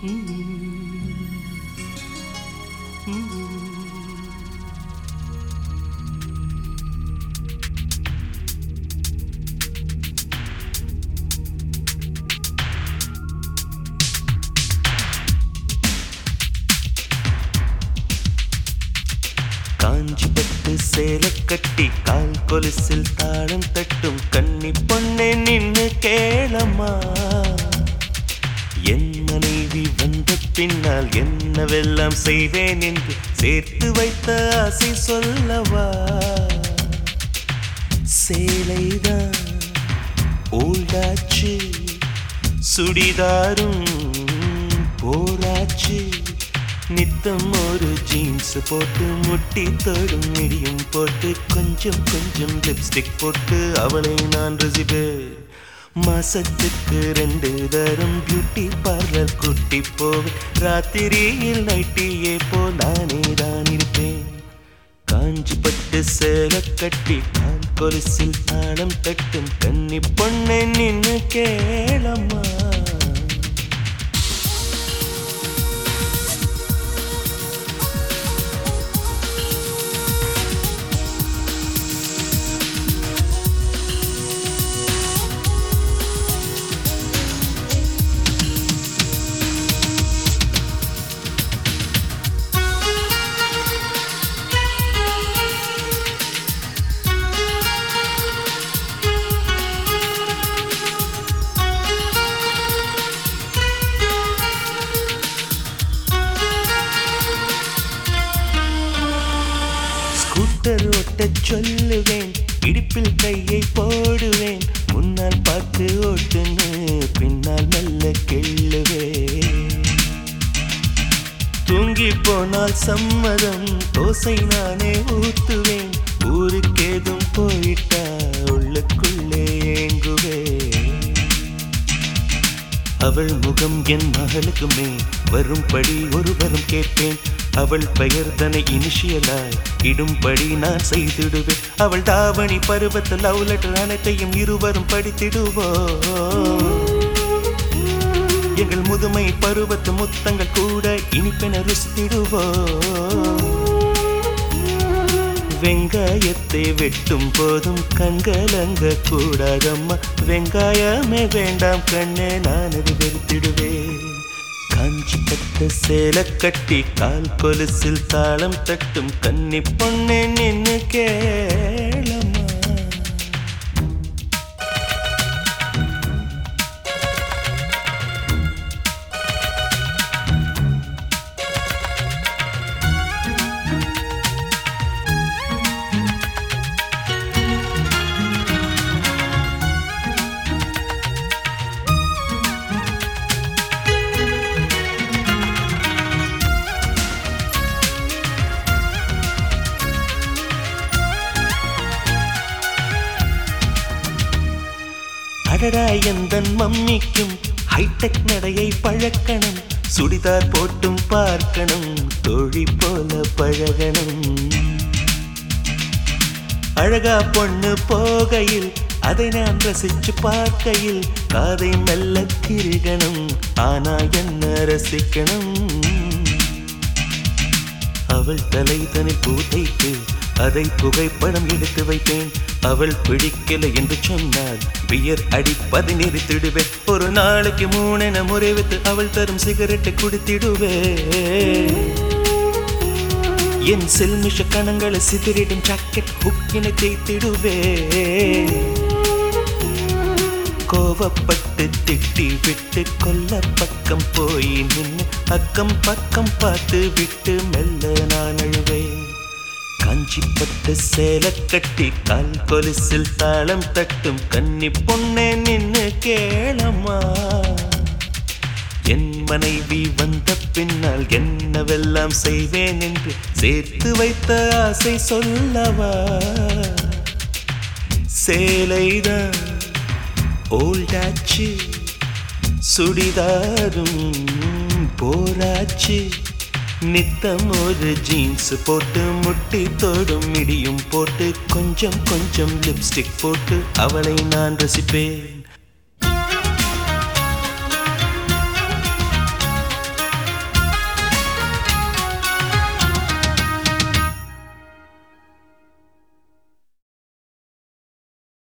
காஞ்சி பட்டு சேலை கட்டி கால் கொலுசில் தாளம் தட்டும் கன்னி பொண்ணே நின்னு கேளம்மா என் மனைவி வந்த பின்னால் என்னவெல்லாம் செய்வேன் என்று சேர்த்து வைத்த ஆசை சொல்லவா சேலைதான் ஓல்டாச்சு சுடிதாரும் போராச்சு நித்தம் ஒரு ஜீன்ஸ் போட்டு முட்டி தொடும் மிடியும் போட்டு கொஞ்சம் கொஞ்சம் லிப்ஸ்டிக் போட்டு அவளை நான் ரசிப்பேன் மாசத்துக்கு ரெண்டு தரம் பியூட்டி பார்லர் குட்டி போவேன் ராத்திரியில் நைட்டியே போ நானே தான் இருப்பேன் காஞ்சி பட்டு சேலை கட்டி கால் கொலுசில் தாளம் தட்டும் கன்னி பொண்ணை நின்னு கேளம்மா ஸ்கூட்டர் ஓட்டச் சொல்லுவேன் இடுப்பில் கையை போடுவேன் முன்னால் பார்த்து ஓட்டுன்னு பின்னால் மெல்ல கிள்ளுவேன் தூங்கி போனால் சம்மதம் தோசை நானே ஊத்துவேன் ஊருக்கேதும் போயிட்டா உள்ளுக்குள்ளே ஏங்குவேன் அவள் முகம் என் மகளுக்குமே வரும்படி ஒருவரும் கேட்பேன் அவள் பெயர் தனை இனிஷியலாய் இடும்படி நான் செய்திடுவேன் அவள் தாவணி பருவத்தில் லவ் லெட்டர் அனைத்தையும் இருவரும் படித்திடுவோம் எங்கள் முதுமை பருவத்து முத்தங்கள் கூட இனிப்பென ருசித்திடுவோம் வெங்காயத்தை வெட்டும் போதும் கண்கலங்க கூடாதம்மா வெங்காயமே வேண்டாம் கண்ணே நான் அது வெறுத்திடுவேன் காஞ்சி பட்ட சேலை கட்டி கால் கொலுசில் தாளம் தட்டும் கன்னி பொண்ணே நின்னு கேளம்மா அடடா எந்தன் மம்மிக்கும் ஹைடெக் நடையை பழக்கணும் சுடிதார் போட்டும் பார்க்கணும் தோழி போல பழகணும் அழகா பொண்ணு போகையில் அதை நான் ரசிச்சு பார்க்கையில் காதை மெல்ல திருகணும் ஆனா என்ன ரசிக்கணும் அவள் தலை தனி பூதைத்து அதை புகைப்படம் எடுத்து வைத்தேன் அவள் பிடிக்கல என்று சொன்னால் வியர் அடிப்பதை நிறுத்திடுவேன் ஒரு நாளைக்கு மூணென முறைவித்து அவள் தரும் சிகரெட்டை குடித்திடுவேன் என் செல்மிஷ கணங்களை சிதறிடும் ஜாக்கெட் ஹுக்கினை தேய்த்திடுவேன் கோவப்பட்டு திட்டி விட்டு கொல்ல பக்கம் போய் நின்று அக்கம் பக்கம் பார்த்து விட்டு மெல்ல நான் அழுவேன் காஞ்சி பட்டு சேலை கட்டி கால் கொலுசில் தாளம் தட்டும் கன்னி பொண்ணே நின்னு கேளம்மா என் மனைவி வந்த பின்னால் என்னவெல்லாம் செய்வேன் என்று சேர்த்து வைத்த ஆசை சொல்லவா சேலைதான் ஓல்டாச்சு சுடிதாரும் போராச்சு நித்தம் ஒரு ஜீன்ஸ் போட்டு முட்டி தோடும் மிடியும் போட்டு கொஞ்சம் கொஞ்சம் லிப்ஸ்டிக் போட்டு அவளை நான் ரசிப்பேன்